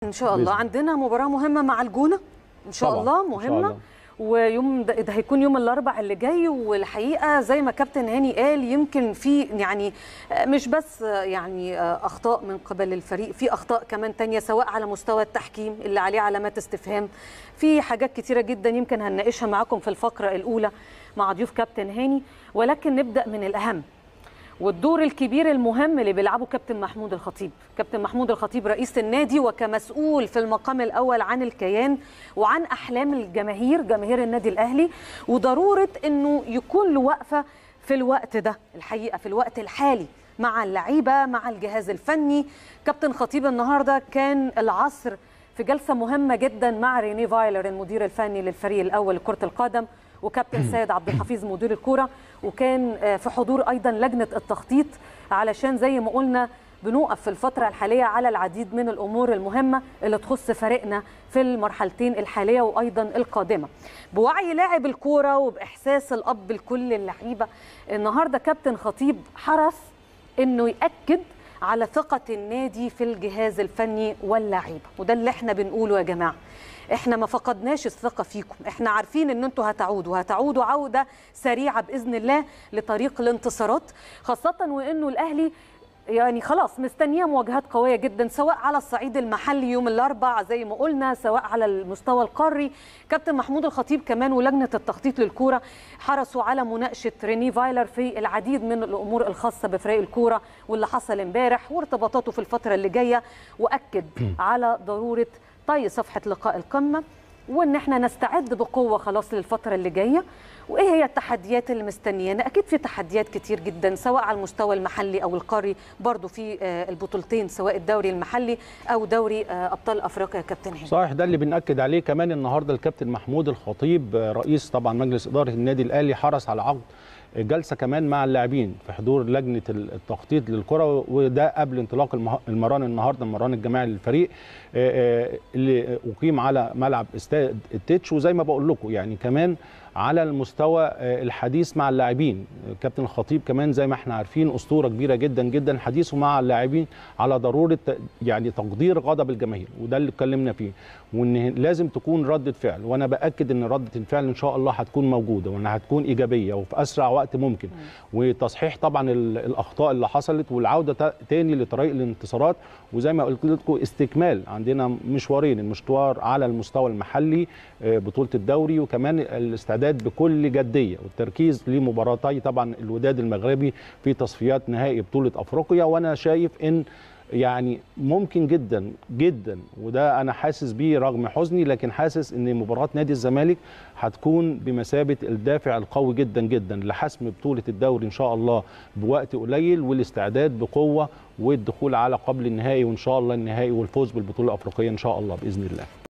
ان شاء الله بإذن. عندنا مباراه مهمه مع الجونه ان شاء طبعاً، الله إن شاء مهمه الله. ويوم ده, ده هيكون يوم الاربع اللي جاي والحقيقه زي ما كابتن هاني قال يمكن في يعني مش بس يعني اخطاء من قبل الفريق في اخطاء كمان تانية سواء على مستوى التحكيم اللي عليه علامات استفهام في حاجات كتيره جدا يمكن هنناقشها معاكم في الفقره الاولى مع ضيوف كابتن هاني ولكن نبدا من الاهم والدور الكبير المهم اللي بيلعبه كابتن محمود الخطيب كابتن محمود الخطيب رئيس النادي وكمسؤول في المقام الأول عن الكيان وعن أحلام الجماهير جماهير النادي الأهلي وضرورة أنه يكون له وقفة في الوقت ده الحقيقة في الوقت الحالي مع اللعيبة مع الجهاز الفني كابتن خطيب النهاردة كان العصر في جلسة مهمة جدا مع ريني فايلر المدير الفني للفريق الأول لكرة القدم وكابتن سيد عبد الحفيظ مدير الكوره وكان آه، في حضور ايضا لجنه التخطيط علشان زي ما قلنا بنوقف في الفترة الحالية على العديد من الأمور المهمة اللي تخص فريقنا في المرحلتين الحالية وأيضا القادمة بوعي لاعب الكورة وبإحساس الأب لكل اللعيبة النهاردة كابتن خطيب حرص أنه يأكد على ثقة النادي في الجهاز الفني واللعيبة وده اللي احنا بنقوله يا جماعة احنا ما فقدناش الثقة فيكم احنا عارفين ان انتوا هتعودوا هتعودوا عودة سريعة بإذن الله لطريق الانتصارات خاصة وانه الأهلي يعني خلاص مستنيه مواجهات قويه جدا سواء على الصعيد المحلي يوم الاربع زي ما قلنا سواء على المستوى القاري كابتن محمود الخطيب كمان ولجنه التخطيط للكوره حرصوا على مناقشه ريني فايلر في العديد من الامور الخاصه بفريق الكوره واللي حصل امبارح وارتباطاته في الفتره اللي جايه واكد على ضروره طي صفحه لقاء القمه وان احنا نستعد بقوه خلاص للفتره اللي جايه وايه هي التحديات اللي مستنيانا اكيد في تحديات كتير جدا سواء على المستوى المحلي او القاري برضو في آه، البطولتين سواء الدوري المحلي او دوري آه، ابطال افريقيا يا كابتن هاني صحيح ده اللي بنأكد عليه كمان النهارده الكابتن محمود الخطيب آه، رئيس طبعا مجلس إدارة النادي الأهلي حرص على عقد جلسة كمان مع اللاعبين في حضور لجنة التخطيط للكرة وده قبل انطلاق المه- المران النهارده المران الجماعي للفريق آه، آه، اللي أقيم على ملعب استاد التتش وزي ما بقول لكم يعني كمان على المستوى آه، الحديث مع اللاعبين كابتن الخطيب كمان زي ما احنا عارفين اسطوره كبيره جدا جدا حديثه مع اللاعبين على ضروره ت- يعني تقدير غضب الجماهير وده اللي اتكلمنا فيه وان لازم تكون رده فعل وانا باكد ان رده الفعل ان شاء الله هتكون موجوده وانها هتكون ايجابيه وفي اسرع وقت ممكن وتصحيح طبعا ال- الاخطاء اللي حصلت والعوده تا- تاني لطريق الانتصارات وزي ما قلت لكم استكمال عندنا مشوارين المشوار على المستوى المحلي آه، بطوله الدوري وكمان الاستعداد بكل جديه والتركيز لمباراتي طبعا الوداد المغربي في تصفيات نهائي بطوله افريقيا وانا شايف ان يعني ممكن جدا جدا وده انا حاسس بيه رغم حزني لكن حاسس ان مباراه نادي الزمالك هتكون بمثابه الدافع القوي جدا جدا لحسم بطوله الدوري ان شاء الله بوقت قليل والاستعداد بقوه والدخول على قبل النهائي وان شاء الله النهائي والفوز بالبطوله الافريقيه ان شاء الله باذن الله